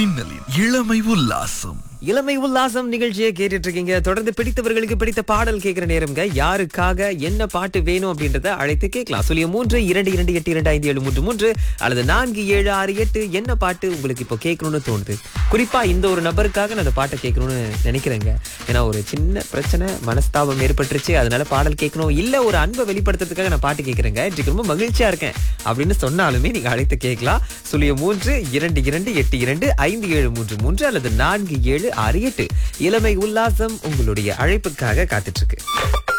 மின்னலின் இளமை உல்லாசம் இளமை உல்லாசம் நிகழ்ச்சியை கேட்டுட்டு இருக்கீங்க தொடர்ந்து பிடித்தவர்களுக்கு பிடித்த பாடல் கேட்கிற நேரம்ங்க யாருக்காக என்ன பாட்டு வேணும் அப்படின்றத அழைத்து கேட்கலாம் சொல்லிய மூன்று இரண்டு இரண்டு எட்டு இரண்டு ஐந்து ஏழு மூன்று மூன்று அல்லது நான்கு ஏழு ஆறு எட்டு என்ன பாட்டு உங்களுக்கு இப்போ கேட்கணும்னு தோணுது குறிப்பா இந்த ஒரு நபருக்காக நான் அந்த பாட்டை கேட்கணும்னு நினைக்கிறேங்க ஏன்னா ஒரு சின்ன பிரச்சனை மனஸ்தாபம் ஏற்பட்டுருச்சு அதனால பாடல் கேட்கணும் இல்ல ஒரு அன்பை வெளிப்படுத்துறதுக்காக நான் பாட்டு கேட்கறேங்க இன்றைக்கு ரொம்ப மகிழ்ச்சியா இருக்கேன் அப்படின்னு சொன்னாலுமே நீங்க அழைத்து கேட்கலாம் சொல்லிய மூன்று இரண்டு இரண்டு எட்டு இரண்டு ஐந்து ஏழு மூன்று மூன்று அல்லது நான்கு ஏழு ஆறு எட்டு இளமை உல்லாசம் உங்களுடைய அழைப்புக்காக காத்துட்டு இருக்கு